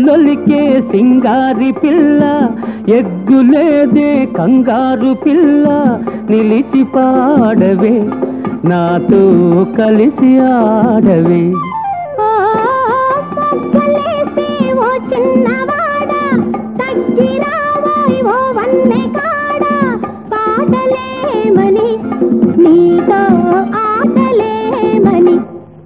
సిగ్గులొలికే సింగారి పిల్ల ఎగ్గులేదే కంగారు పిల్ల నిలిచి పాడవే నాతో కలిసి ఆడవే ఓ మొగ్గలేసే ఓ చిన్నవాడ తగ్గిరావోయ్ ఓ వన్నె కాడ పాటలేమని నీతో ఆటలేమని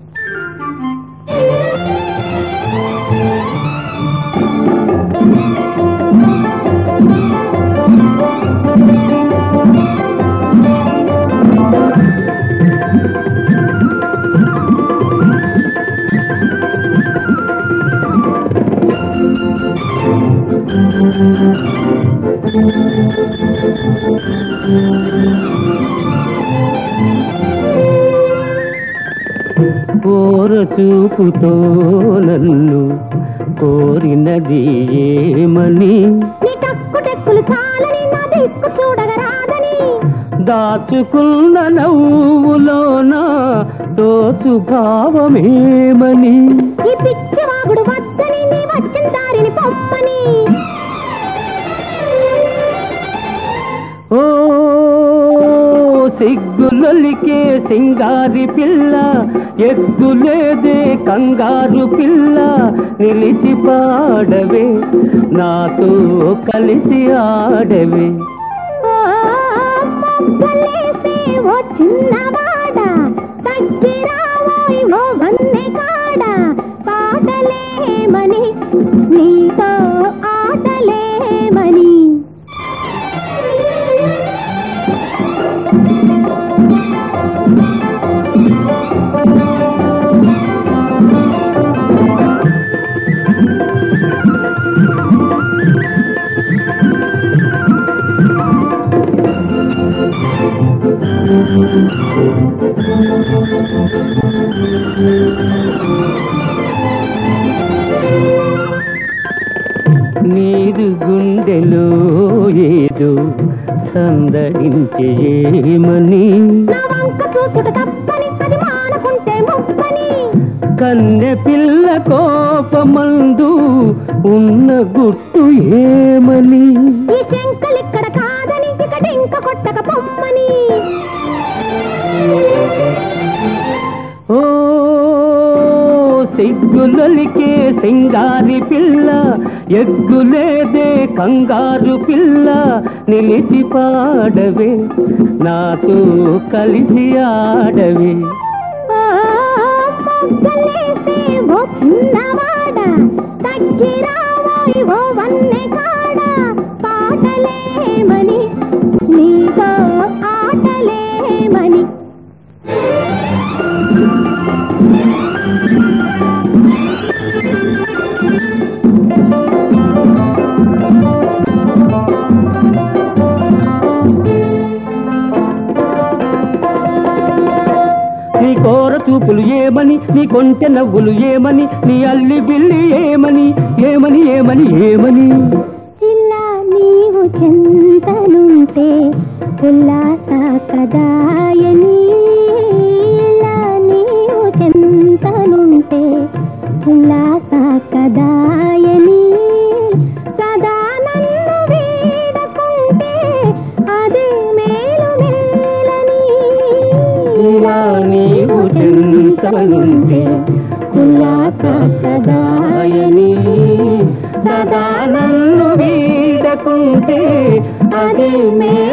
కోర చూపుతో నన్ను కోరినది ఏమని నీ టక్కు టెక్కులు చాలని నా దిక్కు చూడగరాదని దాచుకున్న నవ్వులోన దోచు భావమేమని ఈ పిచ్చి వాగుడు వద్దని నీ వచ్చిన దారిని పొమ్మని ఓ సిగ్గులొలికే సింగారి పిల్ల ఎగ్గులేదే కంగారు పిల్ల నిలిచి పాడవే నాతో కలిసి ఆడవే ఓ మొగ్గలేసే ఓ చిన్నవాడ తగ్గిరావోయ్ ఓ వన్నె కాడ పాటలేమని నీతో ఆటలేమని నీరు గుండెలో ఏదో సందడించే ఏమని నా వంక చూచుట తప్పని అది మానకుంటే ముప్పని కన్నె పిల్ల కోపమందు ఉన్న గుట్టు ఏమని ఈ శంకలిక్కడ కాదని ఇకటి ఇంక కొట్టక పొమ్మని ఓ సిగ్గులొలికే సింగారి పిల్ల ఎగ్గులేదే కంగారు పిల్ల నిలిచి పాడవే నాతో కలిసి ఆడవే ఓ మొగ్గలేసే ఓ చిన్నవాడ తగ్గిరావోయ్ ఓ వన్నె కాడ పాటలేమని నీతో ఆటలేమని నీ కోర చూపులు ఏమని నీ కొంటె నవ్వులు ఏమని నీ అల్లి బిల్లి ఏమని ఏమని ఏమని ఏమని ఇలా నీవు చెంతనుంటే ఉల్లాస కదాయని ఇలా నీవు చెంతనుంటే ఉల్లాస కదాయని సదా నన్ను వీడకుంటే అదే మేలు మేలని ఇలా నీవు చింతనుంటే ఉల్లాస సదాయని సదా నన్ను వీడకుంటే అది మే